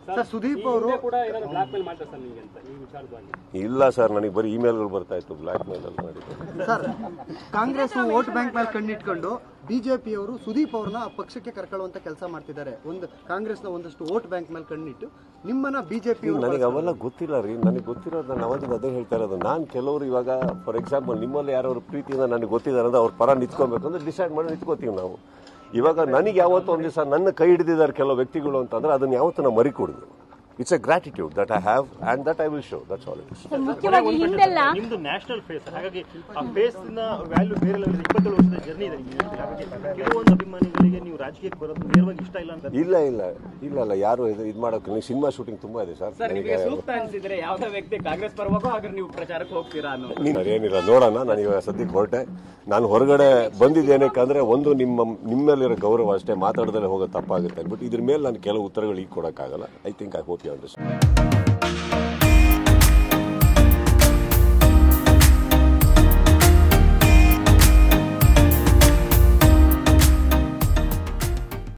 sir Sudeep ಅವರು ಕೂಡ ಏನಾದ್ರು ಬ್ಲಾಕ್ ಮೇಲ್ ಮಾಡ್ತಾರೆ ಸರ್ ನಿಮಗೆ ಅಂತ ಈ ವಿಚಾರವಾಗಿ ಇಲ್ಲ ಸರ್ ನನಗೆ ಬರೀ ಇಮೇಲ್ಗಳು ಬರ್ತಾ ಇತ್ತು ಬ್ಲ್ಯಾಕ್ ಮೇಲ್ ಅಲ್ಲಿ ಮಾಡಿದ್ದು ಸರ್ ಕಾಂಗ್ರೆಸ್ ವೋಟ್ ಬ್ಯಾಂಕ್ ಮೇಲೆ ಕಣ್ಣಿಟ್ಕೊಂಡು ಬಿಜೆಪಿಯವರು ಸುದೀಪ್ ಅವ್ರನ್ನ ಪಕ್ಷಕ್ಕೆ ಕರ್ಕೊಳ್ಳುವಂತ ಕೆಲಸ ಮಾಡ್ತಿದ್ದಾರೆ ಒಂದು ಕಾಂಗ್ರೆಸ್ನ ಒಂದಷ್ಟು ವೋಟ್ ಬ್ಯಾಂಕ್ ಮೇಲೆ ಕಣ್ಣಿಟ್ಟು ನಿಮ್ಮನ್ನ ಬಿಜೆಪಿ ನನಗೆ ಅವೆಲ್ಲ ಗೊತ್ತಿಲ್ಲ ರೀ ನನಗೆ ಗೊತ್ತಿರೋದು ನಾನು ಅವತ್ತಿನ ಅದೇ ಹೇಳ್ತಾ ಇರೋದು ನಾನು ಕೆಲವರು ಇವಾಗ ಫಾರ್ ಎಕ್ಸಾಂಪಲ್ ನಿಮ್ಮಲ್ಲಿ ಯಾರು ಪ್ರೀತಿಯಿಂದ ನನಗೆ ಗೊತ್ತಿದ್ದಾರೆ ಅಂದ್ರೆ ಅವ್ರ ಪರ ನಿಂತ್ಕೊಬೇಕು ಅಂದ್ರೆ ಡಿಸೈಡ್ ಮಾಡಿ ನಿಂತ್ಕೋತೀವಿ ನಾವು ಇವಾಗ ನನಗೆ ಯಾವತ್ತೋ ಒಂದು ದಿವಸ ನನ್ನ ಕೈ ಹಿಡಿದಿದ್ದಾರೆ ಕೆಲವು ವ್ಯಕ್ತಿಗಳು ಅಂತಂದ್ರೆ ಅದನ್ನ ಯಾವತ್ತೂ ನಾವು ಮರಿಕೊಡುದು it's a gratitude that I have and that I will show that's all it is sir, ಮುಖ್ಯವಾಗಿ ಹಿಂದೆಲ್ಲ ನಿಮ್ದು ನ್ಯಾಷನಲ್ ಫೇಸ್ ಹಾಗಾಗಿ ಆ ಫೇಸ್ ನ ವ್ಯಾಲ್ಯೂ ಬೇರೆ ಲೆವೆಲ್ ಇಪ್ಪತ್ತೇಳು ವರ್ಷದ ಜರ್ನಿ ಇದೆ ನಿಮ್ಗೆ ಹಾಗಾಗಿ ಕೆಲವೊಂದು ಅಭಿಮಾನಿಗಳಿಗೆ ನೀವು ರಾಜಕೀಯಕ್ಕೆ ಬರೋದು ನೇರವಾಗಿ ಇಷ್ಟ ಇಲ್ಲ ಅಂತ ಇಲ್ಲ ಇಲ್ಲ ಇಲ್ಲ ಇಲ್ಲ ಯಾರು ಇದು ಇದು ಮಾಡೋಕೆ ನೀವು ಸಿನಿಮಾ ಶೂಟಿಂಗ್ ತುಂಬಾ ಇದೆ ಸರ್ ಸರ್ ನನಗೆ ನಿಮಗೆ ಸೂಕ್ತ ಅನ್ಸಿದ್ರೆ ಯಾವ್ದೋ ವ್ಯಕ್ತಿ ಕಾಂಗ್ರೆಸ್ ಪರವಾಗೋ ಹಾಗಾದ್ರೆ ನೀವು ಪ್ರಚಾರಕ್ಕೆ ಹೋಗ್ತೀರಾ ಅನ್ನೋ ನೀನು ಏನಿಲ್ಲ ನೋಡೋಣ ನಾನು ಇವಾಗ ಸದ್ಯಕ್ಕೆ ಹೊರಟೆ ನಾನು ಹೊರಗಡೆ ಬಂದಿದ್ದೇನಕ್ಕಂದ್ರೆ ಒಂದು ನಿಮ್ಮ ನಿಮ್ಮಲ್ಲಿರೋ ಗೌರವ ಅಷ್ಟೇ ಮಾತಾಡದಲ್ಲೇ ಹೋಗೋ ತಪ್ಪಾಗುತ್ತೆ ಬಟ್ ಇದ್ರ ಮೇಲೆ ನಾನು ಕೆಲವು ಉತ್ತರಗಳು ಈಗ ಕೊಡೋಕ್ಕಾಗಲ್ಲ I think I hope you understand